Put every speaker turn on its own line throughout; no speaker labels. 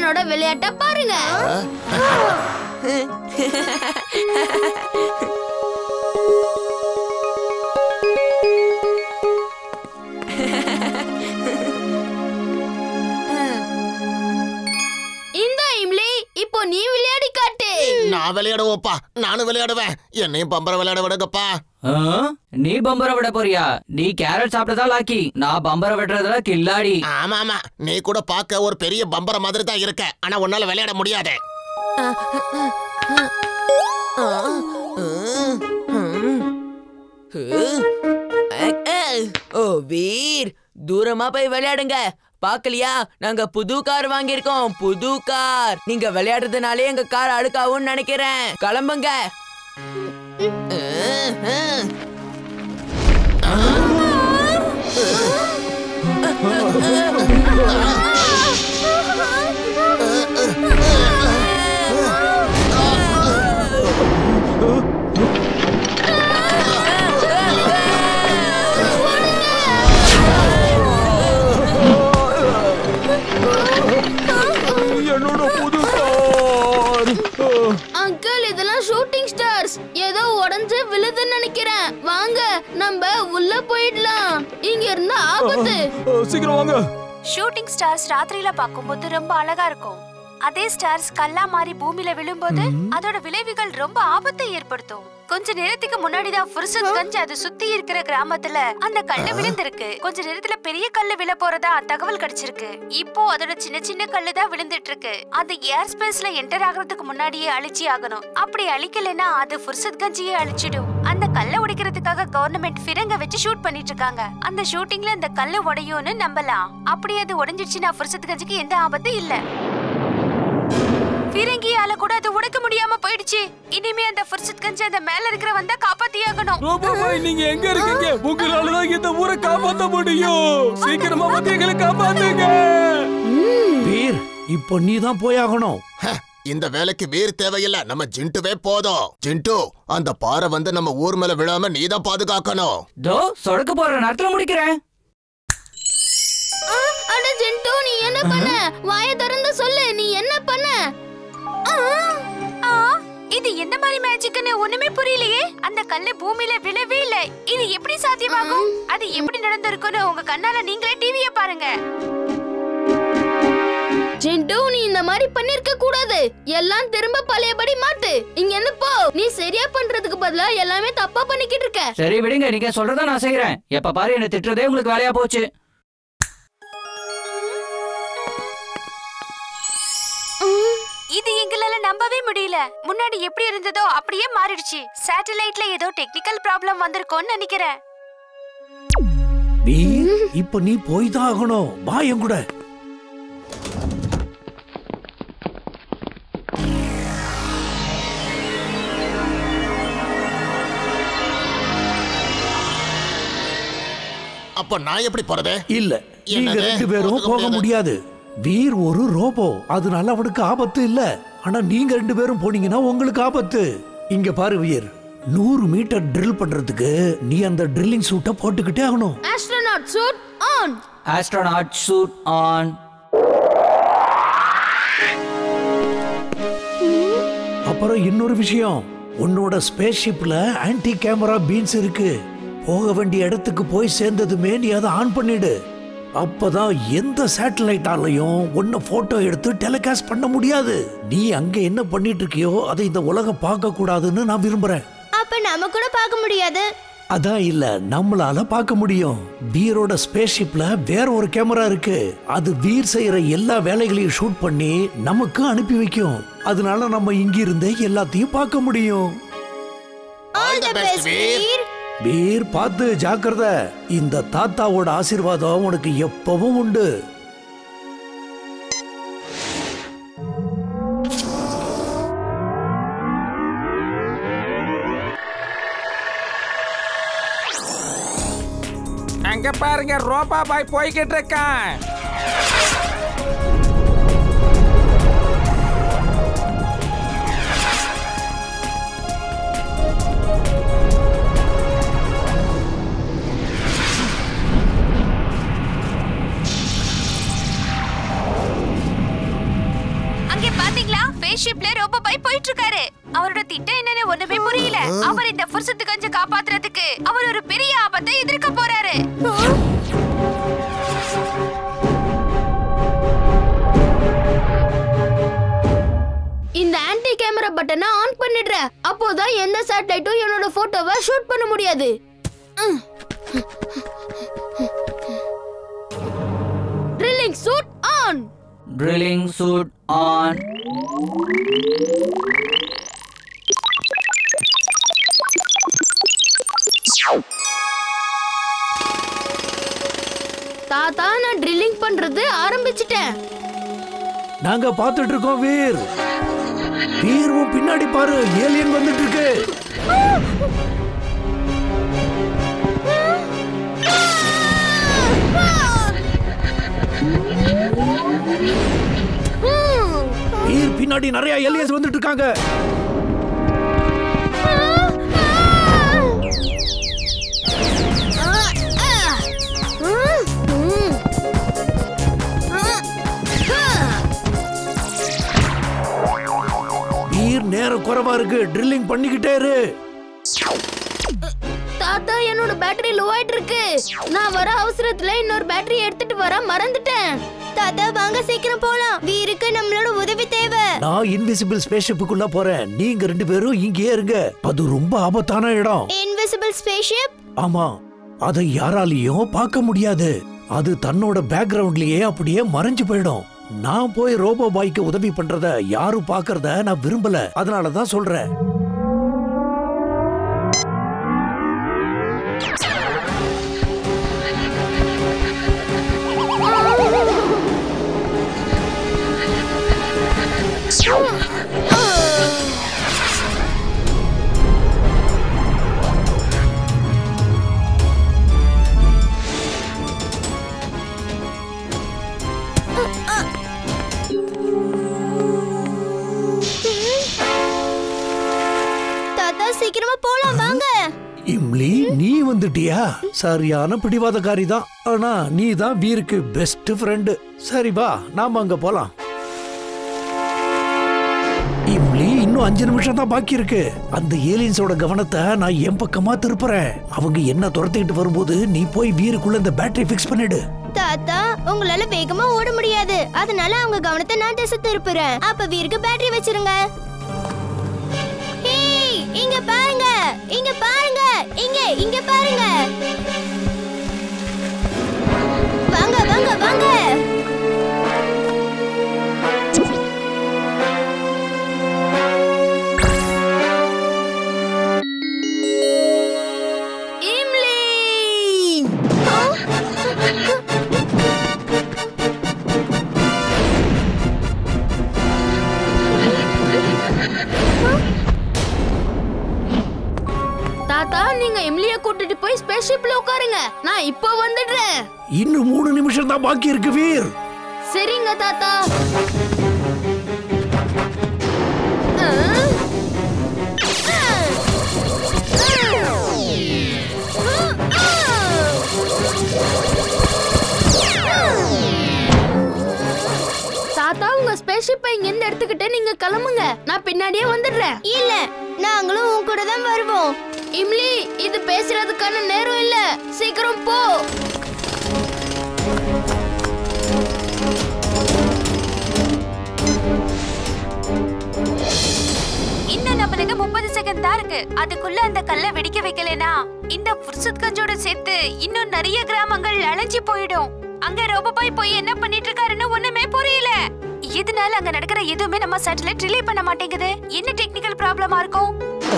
என்னோட விளையாட்ட பாருங்க இந்த இம்லி இப்போ நீ விளையாடி காட்டு
நான் விளையாடுவோப்பா நானும் விளையாடுவேன் என்னையும் பம்பர விளையாட விடுங்கப்பா
ஆ? நீ பம்பர விட போறியா நீ கேரட் சாப்பிட்டதா லாக்கி நான் பம்பர விடுறதுல கில்லாடி
ஆமா ஆமா நீ கூட பார்க்க ஒரு பெரிய பம்பர மாதிரி தான் இருக்க ஆனா உன்னால விளையாட முடியாது
ஓ வீர் தூரமா போய் விளையாடுங்க பாக்கலையா நாங்க புது கார் வாங்கியிருக்கோம் புது கார் நீங்க விளையாடுறதுனாலே எங்க கார் அழுக்காவும் நினைக்கிறேன் கிளம்புங்க
என்னோட புது கார்
அங்கிள் இதெல்லாம் ஷூட்டிங் ஸ்டார்ஸ் ஏதோ உடைஞ்சு விழுதுன்னு நினைக்கிறேன் வாங்க நம்ம உள்ள போயிடலாம் இங்க இருந்து ஆபத்து
சீக்கிரம் வாங்க
ஷூட்டிங் ஸ்டார்ஸ் ராத்திரியில பார்க்கும்போது ரொம்ப அழகா இருக்கும் அதே ஸ்டார்ஸ் கல்லா மாறி பூமியில விழும்போது அதோட விளைவுகள் ரொம்ப ஆபத்தை ஏற்படுத்தும் கொஞ்ச நேரத்துக்கு முன்னாடி தான் ஃபுர்சத் கஞ்ச் அது சுத்தி இருக்கிற கிராமத்துல அந்த கல்லு விழுந்திருக்கு கொஞ்ச நேரத்துல பெரிய கல்லு விழ போறதா தகவல் கிடைச்சிருக்கு இப்போ அதோட சின்ன சின்ன கல்லு தான் விழுந்துட்டு இருக்கு அது ஏர் ஸ்பேஸ்ல என்டர் ஆகுறதுக்கு முன்னாடியே அழிச்சி ஆகணும் அப்படி அழிக்கலைன்னா அது ஃபுர்சத் கஞ்சியே அழிச்சிடும் அந்த கல்லை உடைக்கிறதுக்காக கவர்மெண்ட் ஃபிரங்க வச்சு ஷூட் பண்ணிட்டு இருக்காங்க அந்த ஷூட்டிங்ல இந்த கல்லு உடையும்னு நம்பலாம் அப்படி அது உடைஞ்சிடுச்சுன்னா ஃபுர்சத் கஞ்சிக்கு எந்த ஆபத்தும் இல்ல ஃபிரங்கியால கூட அது உடைக்க முடியாம போயிடுச்சு இனிமே அந்த ஃபுர்சத் கஞ்சி அந்த மேல இருக்கிற வந்தா காப்பாத்தியாகணும்
ரோபோ பாய் நீங்க எங்க இருக்கீங்க உங்களால தான் இந்த ஊரை காப்பாத்த முடியும் சீக்கிரமா வந்து எங்களை காப்பாத்துங்க
வீர் இப்போ நீ தான் போயாகணும்
ஹ, இந்த வேலைக்கு வீர் தேவையில்ல நம்ம ஜிண்டுவே போதும் ஜிண்டு அந்த பாறை வந்து நம்ம ஊர் மேல விழாம நீ தான் பாதுகாக்கணும்
தோ சொடக்கு போற நேரத்துல முடிக்கிறேன்
ஆ, அட ஜென்டு நீ என்ன பண்ண வாயை திறந்து சொல்லு நீ என்ன பண்ண ஆ,
ஆ, இது எந்த மாதிரி மேஜிக்னு ஒண்ணுமே புரியலையே அந்த கல்லு பூமியில விழவே இல்ல இது எப்படி சாத்தியமாகும் அது எப்படி நடந்திருக்குன்னு உங்க கண்ணால நீங்களே டிவிய பாருங்க
ஜென்டு நீ இந்த மாதிரி பண்ணிருக்க கூடாது எல்லாம் திரும்ப பழையபடி மாத்து இங்க இருந்து போ நீ சரியா பண்றதுக்கு பதிலா எல்லாமே தப்பா பண்ணிக்கிட்டு இருக்க
சரி விடுங்க நீங்க சொல்றத நான் செய்யறேன் எப்ப பாரு என்ன திட்டுறதே உங்களுக்கு வேலையா போச்சு
இது எங்களால நம்பவே முடியல முன்னாடி எப்படி இருந்ததோ அப்படியே மாறிடுச்சு சேட்டலைட்ல ஏதோ டெக்னிக்கல் ப்ராப்ளம் வந்திருக்கோன்னு நினைக்கிறேன்
வீர் இப்போ நீ போய் தான் ஆகணும் வா என் கூட
அப்ப நான் எப்படி போறது
இல்ல நீங்க
என்னது?
ரெண்டு பேரும்
ஒத்துக்க
போக முடியாது வீர் ஒரு ரோபோ அதனால அவனுக்கு ஆபத்து இல்ல ஆனா நீங்க ரெண்டு பேரும் போனீங்கன்னா உங்களுக்கு ஆபத்து இங்க பாரு வீர் நூறு மீட்டர் ட்ரில் பண்றதுக்கு நீ அந்த ட்ரில்லிங் சூட்டை போட்டுக்கிட்டே ஆகணும்
astronaut suit on
astronaut suit on
அப்புறம் இன்னொரு விஷயம் உன்னோட ஸ்பேஸ் ஷிப்ல ஆன்டி கேமரா பீன்ஸ் இருக்கு போக வேண்டிய இடத்துக்கு போய் சேர்ந்ததுமே நீ அதை ஆன் பண்ணிடு அப்பதான் எந்த சேட்டலைட்டாலையும் உன்னை போட்டோ எடுத்து டெலிகாஸ்ட் பண்ண முடியாது நீ அங்க என்ன பண்ணிட்டு இருக்கியோ அதை இந்த உலகம் பார்க்க கூடாதுன்னு நான் விரும்புறேன்
அப்ப நம்ம கூட பார்க்க முடியாது
அதான் இல்ல நம்மளால பார்க்க முடியும் வீரோட ஸ்பேஸ் ஷிப்ல வேற ஒரு கேமரா இருக்கு அது வீர் செய்யற எல்லா வேலைகளையும் ஷூட் பண்ணி நமக்கு அனுப்பி வைக்கும் அதனால நம்ம இங்கிருந்தே எல்லாத்தையும் பார்க்க முடியும்
all the best Veer
Veer பார்த்து ஜாக்கிரதை இந்த தாத்தாவோட ஆசீர்வாதம் உனக்கு எப்பவும் உண்டு
அங்க பாருங்க ரோபா பாய் போய்கிட்டு இருக்கான்
ஸ்பேஸ் ஷிப்ல ரோபோ பாய் போயிட்டு இருக்காரு அவரோட திட்டம் என்னன்னு ஒண்ணுமே புரியல அவர் இந்த புருஷத்து கஞ்ச காப்பாத்துறதுக்கு அவர் ஒரு பெரிய ஆபத்தை எதிர்க்க போறாரு
இந்த ஆன்டி கேமரா பட்டனை ஆன் பண்ணிடுறேன் அப்போதான் எந்த சேட்டலைட்டும் என்னோட போட்டோவை ஷூட் பண்ண முடியாது drilling suit on
drilling suit on
தாத்தா நான் ட்ரில்லிங் பண்றது ஆரம்பிச்சிட்டேன்
நாங்க பார்த்துட்டு இருக்கோம் வீர் வீர் உன் பின்னாடி பாரு ஏலியன் வந்துட்டு இருக்கு வீர் பின்னாடி நிறைய ஏலியன்ஸ் வந்துட்டு இருக்காங்க வீர் நேரம் குறைவா இருக்கு ட்ரில்லிங் பண்ணிக்கிட்டே இரு
தாத்தா என்னோட பேட்டரி லோ ஆயிட்டு இருக்கு நான் வர அவசரத்துல இன்னொரு பேட்டரி எடுத்துட்டு வர மறந்துட்டேன் தாத்தா வாங்க சீக்கிரம் போலாம் வீருக்கு நம்மளோட உதவி தேவை
நான் இன்விசிபிள் ஸ்பேஸ்ஷிப்புக்குள்ள போறேன் நீங்க ரெண்டு பேரும் இங்கேயே இருங்க அது ரொம்ப ஆபத்தான இடம்
இன்விசிபிள் ஸ்பேஸ்ஷிப்
ஆமா அதை யாராலையும் பார்க்க முடியாது அது தன்னோட பேக்ரவுண்ட்லயே அப்படியே மறைஞ்சு போயிடும் நான் போய் ரோபோ பாய்க்கு உதவி பண்றத யாரும் பார்க்கறத நான் விரும்பல அதனால தான் சொல்றேன்
தாத்தா சீக்கிரமா போலாம் வாங்க
இம்லி நீ வந்துட்டியா சரியான பிடிவாதக்காரி தான் ஆனா நீ தான் வீருக்கு பெஸ்ட் ஃப்ரெண்டு சரி வா நாம அங்க போலாம் இம்லி இன்னும் அஞ்சு நிமிஷம் தான் பாக்கி இருக்கு அந்த ஏலியன்ஸோட கவனத்தை நான் என் பக்கமா திருப்புறேன் அவங்க என்ன துரத்திக்கிட்டு வரும்போது நீ போய் வீருக்குள்ள இந்த பேட்டரி ஃபிக்ஸ் பண்ணிடு
தாத்தா உங்களால வேகமா ஓட முடியாது அதனால அவங்க கவனத்தை நான் திசை திருப்புறேன் அப்ப வீருக்கு பேட்டரி வச்சிருங்க ஹேய், இங்க பாருங்க இங்க பாருங்க இங்க இங்க பாருங்க வாங்க வாங்க வாங்க இம்லி தாத்தா நீங்க எம்லிய கூட்டிட்டு போய் ஸ்பேஸ் ஷிப்ல உட்காருங்க நான் இப்போ வந்துடுறேன்
இன்னும் மூணு நிமிஷம் தான் பாக்கி இருக்கு வீர்
சரிங்க தாத்தா ஆ? தாத்தா உங்க ஸ்பேஸ் ஷிப்பை இங்க இருந்து எடுத்துக்கிட்டு நீங்க கிளம்புங்க நான் பின்னாடியே வந்துடுறேன் இல்ல நாங்களும் உன் கூட தான் வருவோம் இம்லி இது பேசுறதுக்கான நேரம் இல்ல சீக்கிரம் போ
இன்னும் நம்மளுக்கு முப்பது செகண்ட் தான் இருக்கு அதுக்குள்ள அந்த கல்லை வெடிக்க வைக்கலனா இந்த புருஷத்கஞ்சோட சேர்த்து இன்னும் நிறைய கிராமங்கள் அழைஞ்சி போயிடும் அங்க ரோபோபாய் போய் என்ன பண்ணிட்டு இருக்காருன்னு ஒண்ணுமே புரியல இதனால அங்க நடக்கிற எதுவுமே நம்ம சேட்டலைட் ரிலே பண்ண மாட்டேங்குது என்ன டெக்னிக்கல் ப்ராப்ளமா இருக்கும்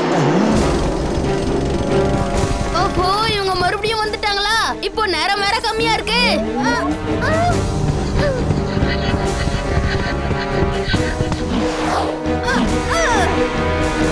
ஓஹோ இவங்க மறுபடியும் வந்துட்டாங்களா இப்போ நேரம் வேற கம்மியா இருக்கு ஆ, ஆ. ஆ, ஆ.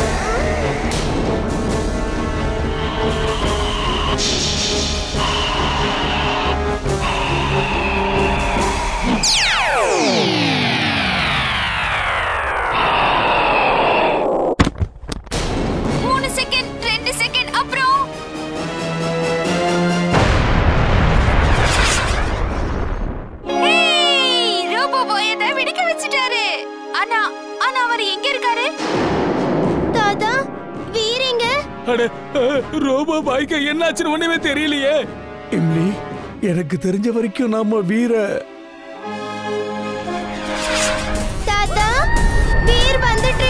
மூணு செகண்ட் ரெண்டு செகண்ட் அப்புறம் ஹேய், ரோபோ பாய் அதை வெடிக்க வச்சுட்டாரு ஆனா ஆனா
அட அஹ், ரோபோ பாய்க்கு என்னாச்சுன்னு ஒண்ணுமே தெரியலையே
இம்லி எனக்கு தெரிஞ்ச வரைக்கும் நாம வீர
தாத்தா வீர் வந்துட்டு